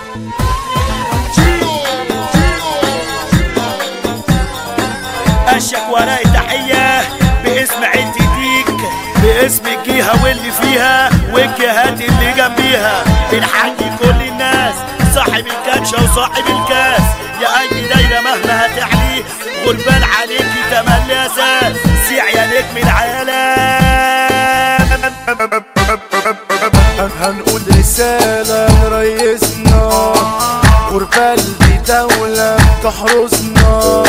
اشك وراي تحية باسم عيلتي ديك باسم الجهة واللي فيها والجهات اللي جنبيها بنحيي كل الناس صاحب الكاتشة وصاحب الكاس يا اي دايرة مهما هتعلي غربال عليكي تملي اساس سيع يا نجم العالم هنقول رسالة لريسنا غربال دي دولة بتحرسنا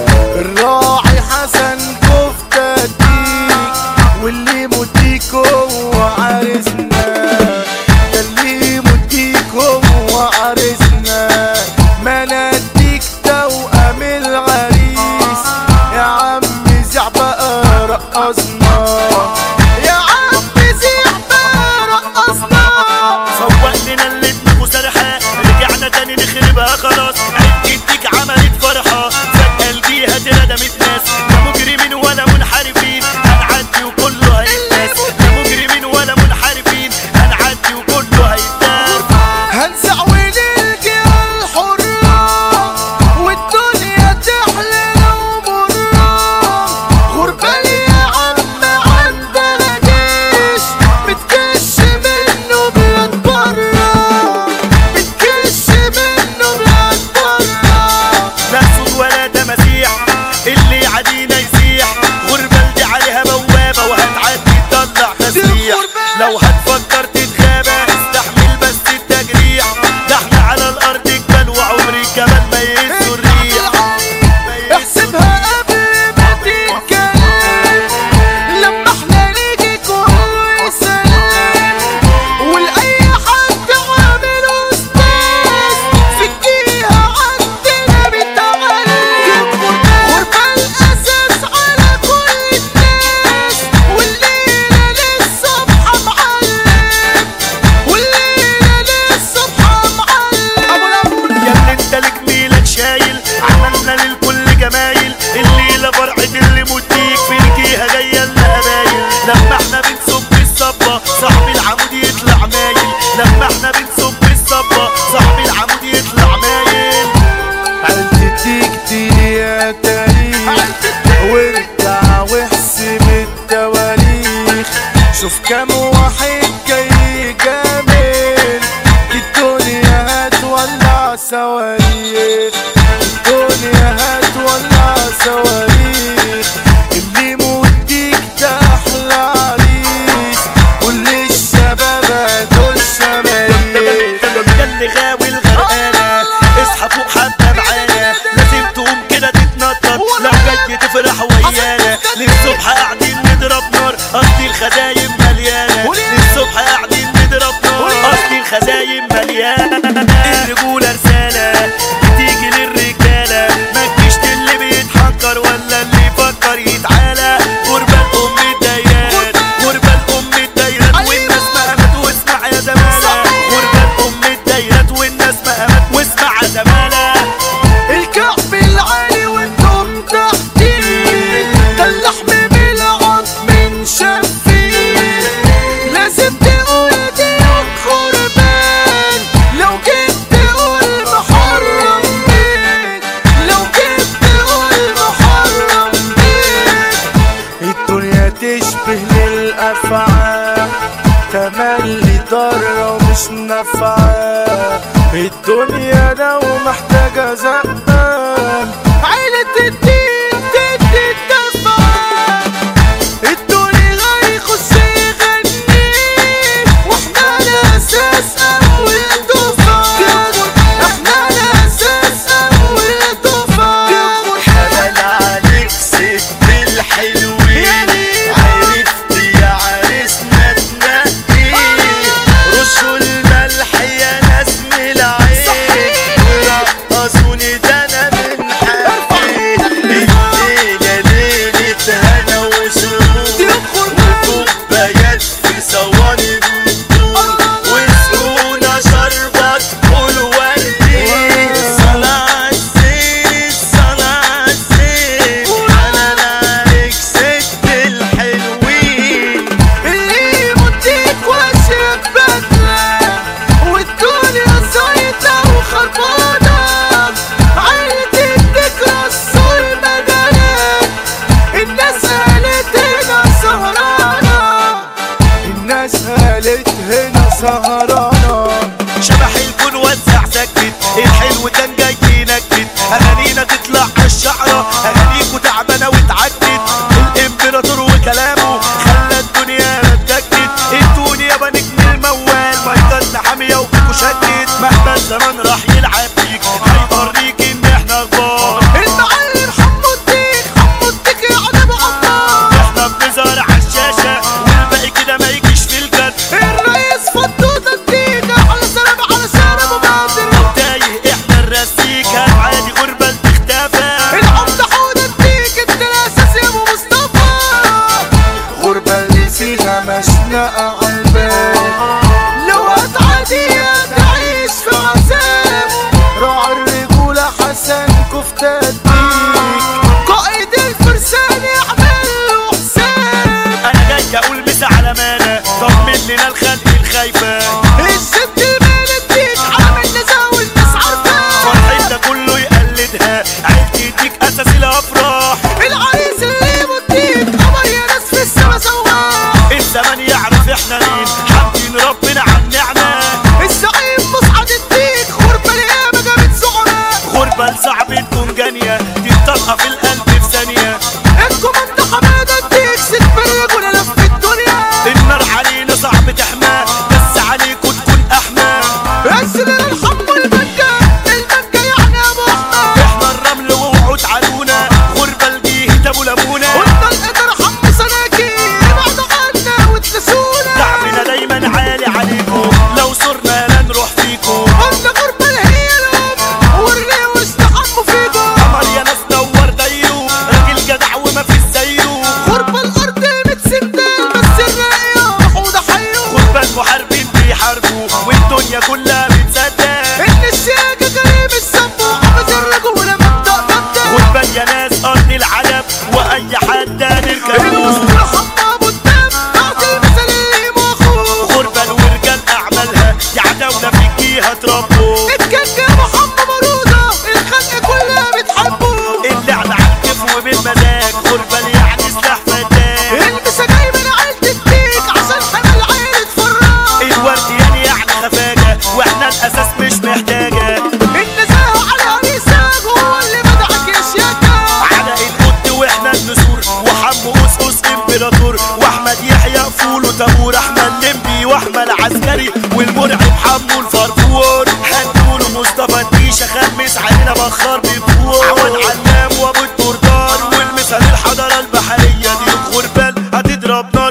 الراعي حسن كفتة ديك واللي مديك هو عارسنا ده اللي مديك هو عارسنا ما نديك توأم العريس يا عم زع بقى رقصنا يا عم زع بقى رقصنا سوق لنا اللي دماغه سرحة رجعنا تاني نخربها خلاص عيد جدك عملت فرحة فجأة الجيهة ردمت ناس لا مجرمين ولا منحرفين هنعدي وكله هيتناس لا مجرمين ولا منحرفين هنعدي وكله هيتناس هنزع ونلقى الحرة والدنيا تحلى لو مرة غربال يا عم عندنا جيش بتكش منه بلاد برا بتكش منه بلاد برا لا سود ولا تماسيح اللي عدينا يسيح غربة دي عليها بوابة وهتعدي تطلع تسريح لو هتفكر تتغابى استحمل بس التجريح ده احنا على الارض جبال وعمر الجبل ما يهزوا الريح احسبها قبل ما تتكلم لما احنا نيجي كل سلام ولأي حد عامل استاذ في الجهة عندنا بتعلم غربة الأساس على كل الناس والليلة للصبح معلم والليلة للصبح معلم يا ابني انت لجميلك شايل عملنا للكل جمايل الليله فرحه اللي مديك في الجهه جايه لنا قبايل لما احنا بنصب الصبه صاحب العمود يطلع مايل لما احنا بنصب الصبه صاحب العمود يطلع مايل عيلتك دي يا تاريخ وارجع واحسب التواريخ شوف كام واحد جاي جامل الدنيا هتولع صواريخ الدنيا هتولع صواريخ اللي موديك ده احلى عريس كل الشباب دول شمايل يا اللي غاوي الغرقانه اصحى فوق حتى معانا لازم تقوم كده تتنطط لو جاي تفرح ويانا للصبح قاعدين نضرب نار قصدي الخزاين مليانه للصبح قاعدين نضرب نار قصدي الخزاين مليانه الرجوله رساله بتيجي للرجاله ما تجيش اللي بيتحكر ولا اللي يفكر يتعالى غربة الام الدايرات غربة الام الدايرات والناس مقامت واسمع يا زمالة غربة الام الدايرات والناس مقامت واسمع يا زمالة الكعب العالي وانتم تحتيه ده اللحم بالعظم شفيه لازم تقول دي قربان لو جيت تقول محرم بيك لو جيت تقول محرم بيك الدنيا تشبه للأفعال تملي ضارة ومش نافعة الدنيا لو محتاجة زقان عيلة الدين تدي الدفعة الدنيا هيخش يغني واحنا الأساس أول دفعة احنا الأساس أول دفعة حلال عليك ست الحلوين عرفت يا عريسنا تنقي رشوا الملح يا ناس من العين ورقصوني ده انا من حقي الزمان راح يلعب بيك هيوريك ان احنا كبار المعلم حمو الديك حمو الديك يعني معطر احنا بنظهر عالشاشة والباقي كده ما يجيش في الجد الرئيس فضوط الديك على سلام على سلام مبادر تايه احنا الرسيكة عادي غربة تختفى العمد حود الديك انت الاساس يا ابو مصطفى غربة اللي فيها مشنقة عالبال لو هتعديها تعيش في عذاب راعي الرجولة حسن كفتة الديك قائد الفرسان يعمل له حساب انا جاي اقول مسا على مانا طمن لنا الخلق الخايفة الست مال الديك عامل نزاع والناس عارفاه فرحتنا ده كله يقلدها عيلتي يديك اساس الافراح العريس اللي مديك قمر يا ناس في السما سواح الزمن يعرف احنا مين حامدين ربنا على النعمة الزعيم مصعد الديك غربة اليامة جابت زعماء غربة صعب تكون جانية دي بطلقة في القلب في ثانية الكوماند حمادة الديك ست بالرجولة لف الدنيا النار علينا صعب تحمى بس عليكوا تكون احمى انزل الحب والمانجا المانجا يعني ابو احمد احنا الرمل ووعود علونا غربة الجيه ابو لمونة قلنا القدر حم سناكي ابعدوا عنا وتنسونا دعمنا دايما عالي عليكم لو صرنا لا نروح فيكم قلنا غربة هي الام ورني واستحموا فيكم قمر يا ناس دور دايرو راجل جدع وما في زيه غربة الارض متسندل بس الراقية محودة حيو غربة المحاربين بيحاربوا والدنيا كلها بتصدق ان السياجة قريب السبو حافظ الرجولة مبدأ مبدأ غربة يا ناس ارض العجب واي حد نركبه الاسطورة حمى ابو الدم بعد المثل اللي مخوف غربة ورجال اعمالها يا عداولة في الجهة تربوا اتكلم محمد مرودة الخلق كلها بتحبه اللعب على الكيف وبالمزاج غربة يعني سلاح فتاك المسا جاي من عيلة الديك عشان حنا العيلة فراق الورد يعني يعني خفاجة واحنا الاساس مش محتاجة النزاهة على ريساج هو اللي بدعك يا شياكة على القط واحنا النسور وحمو قصقص امبراطور واحمد يحيى فول وتامور احمد لمبي واحمد عسكري والمرعب حمو الفرفور هنقول مصطفى الديشة خمس علينا بخار بيطور عواد علام وابو الدردار والمثال الحضارة البحرية دي الغربال هتضرب نار